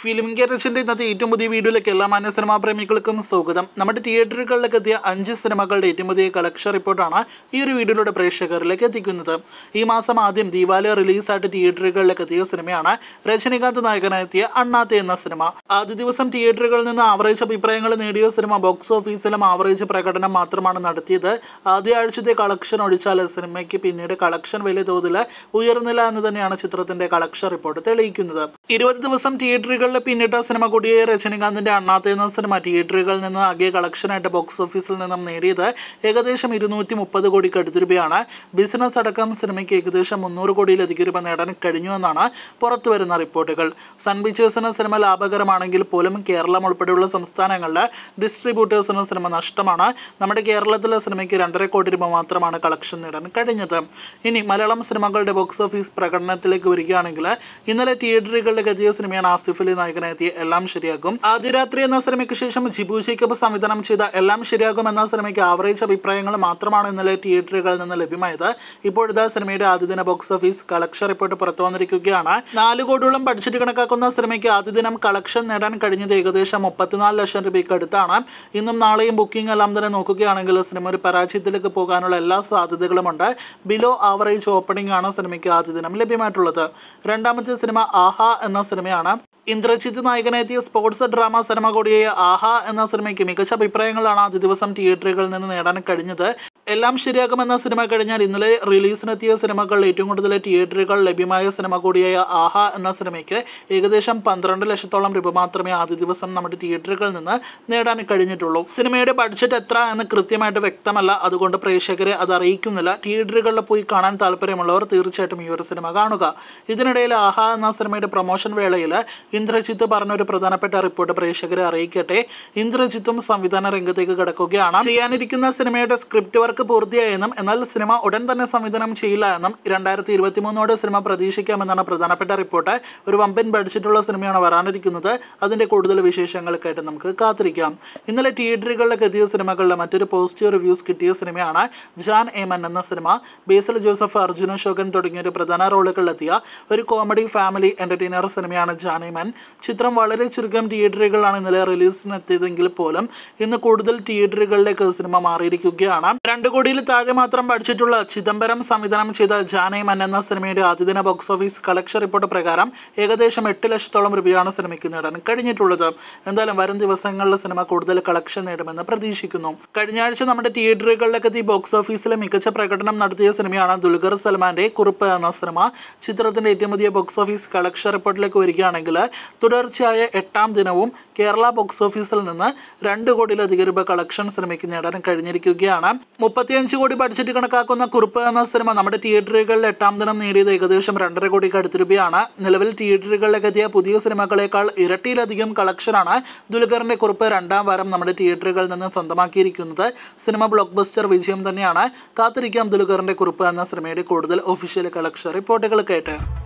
film ഗാരേജിന്റെ ഇന്നത്തെ ഏറ്റവും പുതിയ വീഡിയോയിലേക്ക് എല്ലാ മാന്യ സിനിമാ പ്രേമികൾക്കും സ്വാഗതം നമ്മുടെ തിയേറ്ററുകളിലേക്ക് എത്തിയ അഞ്ച് സിനിമകളുടെ ഏറ്റവും പുതിയ കളക്ഷൻ റിപ്പോർട്ടാണ് ഈ ഒരു വീഡിയോയിലൂടെ പ്രേക്ഷകരിലേക്ക് എത്തിക്കുന്നത് ഈ മാസം ആദ്യം ദീപാവലി റിലീസായിട്ട് തിയേറ്ററുകളിലേക്ക് എത്തിയ സിനിമയാണ് രജനികാന്ത് നായകനെത്തിയ അണ്ണാത്തെ എന്ന സിനിമ ആദ്യ ദിവസം തിയേറ്ററുകളിൽ നിന്ന് ആവറേജ് അഭിപ്രായങ്ങൾ നേടിയ സിനിമ ബോക്സ് ഓഫീസിലും ആവറേജ് പ്രകടനം മാത്രമാണ് നടത്തിയത് ആദ്യ ആഴ്ചത്തെ കളക്ഷൻ ഒഴിച്ചാൽ സിനിമയ്ക്ക് പിന്നീട് കളക്ഷൻ വലിയ തോതിൽ ഉയർന്നില്ല എന്ന് തന്നെയാണ് ചിത്രത്തിന്റെ കളക്ഷൻ റിപ്പോർട്ട് തെളിയിക്കുന്നത് ഇരുപത് ദിവസം തിയേറ്ററുകളിൽ പിന്നിട്ട സിനിമ കൂടിയ രജനികാന്തിന്റെ അണ്ണാത്തെ എന്ന സിനിമ തിയേറ്ററുകളിൽ നിന്ന് ആകെ കളക്ഷനായിട്ട് ബോക്സ് ഓഫീസിൽ നിന്നും നേടിയത് ഏകദേശം ഇരുന്നൂറ്റി മുപ്പത് കോടിക്ക് അടുത്ത് രൂപയാണ് ബിസിനസ് അടക്കം സിനിമയ്ക്ക് ഏകദേശം മുന്നൂറ് കോടിയിലധികം രൂപ നേടാൻ കഴിഞ്ഞു എന്നാണ് പുറത്തു വരുന്ന റിപ്പോർട്ടുകൾ സൺ പിക്ചേഴ്സിന് സിനിമ ലാഭകരമാണെങ്കിൽ പോലും കേരളം ഉൾപ്പെടെയുള്ള സംസ്ഥാനങ്ങളിലെ ഡിസ്ട്രിബ്യൂട്ടേഴ്സിന് സിനിമ നഷ്ടമാണ് നമ്മുടെ കേരളത്തിലെ സിനിമയ്ക്ക് രണ്ടര കോടി രൂപ മാത്രമാണ് കളക്ഷൻ നേടാൻ കഴിഞ്ഞത് ഇനി മലയാളം സിനിമകളുടെ ബോക്സ് ഓഫീസ് പ്രകടനത്തിലേക്ക് വരികയാണെങ്കിൽ ഇന്നലെ തിയേറ്ററുകളിലേക്ക് എത്തിയ സിനിമയാണ് ആസിഫ് അലി നായകനെത്തിയ എല്ലാം ശരിയാകും ആദ്യ രാത്രി എന്ന സിനിമയ്ക്ക് ശേഷം ജിബു ജേക്കബ് സംവിധാനം ചെയ്ത എല്ലാം ശരിയാകും എന്ന സിനിമയ്ക്ക് ആവറേജ് അഭിപ്രായങ്ങൾ മാത്രമാണ് ഇന്നലെ തിയേറ്ററുകളിൽ നിന്ന് ലഭ്യമായത് ഇപ്പോഴത്തെ സിനിമയുടെ ആദ്യ ദിന ബോക്സ് ഓഫീസ് കളക്ഷൻ റിപ്പോർട്ട് പുറത്തു വന്നിരിക്കുകയാണ് നാല് കോടിയോളം ബഡ്ജറ്റ് കണക്കാക്കുന്ന സിനിമയ്ക്ക് ആദ്യ ദിനം കളക്ഷൻ നേടാൻ കഴിഞ്ഞത് ഏകദേശം മുപ്പത്തിനാല് ലക്ഷം രൂപയ്ക്ക് അടുത്താണ് ഇന്നും നാളെയും ബുക്കിംഗ് എല്ലാം തന്നെ നോക്കുകയാണെങ്കിൽ സിനിമ ഒരു പരാജയത്തിലേക്ക് പോകാനുള്ള എല്ലാ സാധ്യതകളുമുണ്ട് ബിലോ ആവറേജ് ഓപ്പണിംഗ് ആണ് സിനിമയ്ക്ക് ആദ്യ ദിനം ലഭ്യമായിട്ടുള്ളത് രണ്ടാമത്തെ സിനിമ ആഹ എന്ന സിനിമയാണ് ഇന്ദ്രജിത്ത് നായകനെത്തിയ സ്പോർട്സ് ഡ്രാമ സിനിമ കൂടിയായ ആഹ എന്ന സിനിമയ്ക്ക് മികച്ച അഭിപ്രായങ്ങളാണ് ആദ്യ ദിവസം തിയേറ്ററുകളിൽ നിന്ന് നേടാൻ കഴിഞ്ഞത് എല്ലാം ശരിയാകുമെന്ന സിനിമ കഴിഞ്ഞാൽ ഇന്നലെ റിലീസിനെത്തിയ സിനിമകൾ ഏറ്റവും കൂടുതൽ തിയേറ്ററുകൾ ലഭ്യമായ സിനിമ കൂടിയായ ആഹ എന്ന സിനിമയ്ക്ക് ഏകദേശം പന്ത്രണ്ട് ലക്ഷത്തോളം രൂപ മാത്രമേ ആദ്യ ദിവസം നമ്മുടെ തിയേറ്ററുകളിൽ നിന്ന് നേടാൻ കഴിഞ്ഞിട്ടുള്ളൂ സിനിമയുടെ ബഡ്ജറ്റ് എത്ര എന്ന് കൃത്യമായിട്ട് വ്യക്തമല്ല അതുകൊണ്ട് പ്രേക്ഷകരെ അത് അറിയിക്കുന്നില്ല തിയേറ്ററുകളിൽ പോയി കാണാൻ താല്പര്യമുള്ളവർ തീർച്ചയായിട്ടും ഈ ഒരു സിനിമ കാണുക ഇതിനിടയിൽ ആഹ എന്ന സിനിമയുടെ പ്രൊമോഷൻ വേളയിൽ ഇന്ദ്രജിത്ത് പറഞ്ഞ ഒരു പ്രധാനപ്പെട്ട റിപ്പോർട്ട് പ്രേക്ഷകരെ അറിയിക്കട്ടെ ഇന്ദ്രജിത്തും സംവിധാന രംഗത്തേക്ക് കിടക്കുകയാണ് ചെയ്യാനിരിക്കുന്ന സിനിമയുടെ സ്ക്രിപ്റ്റ് വർക്ക് പൂർത്തിയായെന്നും എന്നാൽ സിനിമ ഉടൻ തന്നെ സംവിധാനം ചെയ്യില്ല എന്നും രണ്ടായിരത്തി ഇരുപത്തി മൂന്നോടെ സിനിമ പ്രതീക്ഷിക്കാമെന്നാണ് പ്രധാനപ്പെട്ട റിപ്പോർട്ട് ഒരു വമ്പൻ ബഡ്ജറ്റുള്ള സിനിമയാണ് വരാനിരിക്കുന്നത് അതിന്റെ കൂടുതൽ വിശേഷങ്ങൾക്കായിട്ട് നമുക്ക് കാത്തിരിക്കാം ഇന്നലെ തിയേറ്ററുകളിലേക്ക് എത്തിയ സിനിമകളിലെ മറ്റൊരു പോസിറ്റീവ് റിവ്യൂസ് കിട്ടിയ സിനിമയാണ് ജാൻ ഏമൻ എന്ന സിനിമ ബേസൽ ജോസഫ് അർജുന അശോകൻ തുടങ്ങിയ ഒരു പ്രധാന റോളുകളിലെത്തിയ ഒരു കോമഡി ഫാമിലി എന്റർടൈനർ സിനിമയാണ് ജാൻ ഏമൻ ചിത്രം വളരെ ചുരുക്കം തിയേറ്ററുകളിലാണ് ഇന്നലെ റിലീസിനെത്തിയതെങ്കിൽ പോലും ഇന്ന് കൂടുതൽ തിയേറ്ററുകളിലേക്ക് സിനിമ മാറിയിരിക്കുകയാണ് രണ്ട് കോടിയിൽ താഴെ മാത്രം ബഡ്ജറ്റുള്ള ചിദംബരം സംവിധാനം ചെയ്ത ജാനൈമൻ എന്ന സിനിമയുടെ ആദ്യദിന ബോക്സ് ഓഫീസ് കളക്ഷൻ റിപ്പോർട്ട് പ്രകാരം ഏകദേശം എട്ട് ലക്ഷത്തോളം രൂപയാണ് സിനിമയ്ക്ക് നേടാൻ കഴിഞ്ഞിട്ടുള്ളത് എന്തായാലും വരും ദിവസങ്ങളിൽ സിനിമ കൂടുതൽ കളക്ഷൻ നേടുമെന്ന് പ്രതീക്ഷിക്കുന്നു കഴിഞ്ഞ ആഴ്ച നമ്മുടെ തിയേറ്ററുകളിലേക്ക് എത്തി ബോക്സ് ഓഫീസിലെ മികച്ച പ്രകടനം നടത്തിയ സിനിമയാണ് ദുൽഖർ സൽമാന്റെ കുറിപ്പ് എന്ന സിനിമ ചിത്രത്തിന്റെ ഏറ്റവും പുതിയ ബോക്സ് ഓഫീസ് കളക്ഷൻ റിപ്പോർട്ടിലേക്ക് വരികയാണെങ്കിൽ തുടർച്ചയായ എട്ടാം ദിനവും കേരള ബോക്സ് ഓഫീസിൽ നിന്ന് രണ്ട് കോടിയിലധികം രൂപ കളക്ഷൻ സിനിമയ്ക്ക് നേടാൻ കഴിഞ്ഞിരിക്കുകയാണ് മുപ്പത്തിയഞ്ച് കോടി ബഡ്ജറ്റ് കണക്കാക്കുന്ന കുറിപ്പ് എന്ന സിനിമ നമ്മുടെ തിയേറ്ററുകളിൽ എട്ടാം ദിനം നേടിയത് ഏകദേശം രണ്ടര കോടിക്ക് അടുത്ത് രൂപയാണ് നിലവിൽ തിയേറ്ററുകളിലേക്ക് എത്തിയ പുതിയ സിനിമകളേക്കാൾ ഇരട്ടിയിലധികം കളക്ഷനാണ് ദുൽഖറിന്റെ കുറിപ്പ് രണ്ടാം വാരം നമ്മുടെ തിയേറ്ററുകളിൽ നിന്ന് സ്വന്തമാക്കിയിരിക്കുന്നത് സിനിമ ബ്ലോക്ക് ബസ്റ്റർ വിജയം തന്നെയാണ് കാത്തിരിക്കാം ദുൽഖറിന്റെ കുറിപ്പ് എന്ന സിനിമയുടെ കൂടുതൽ ഒഫീഷ്യൽ കളക്ഷൻ റിപ്പോർട്ടുകൾ കേട്ട്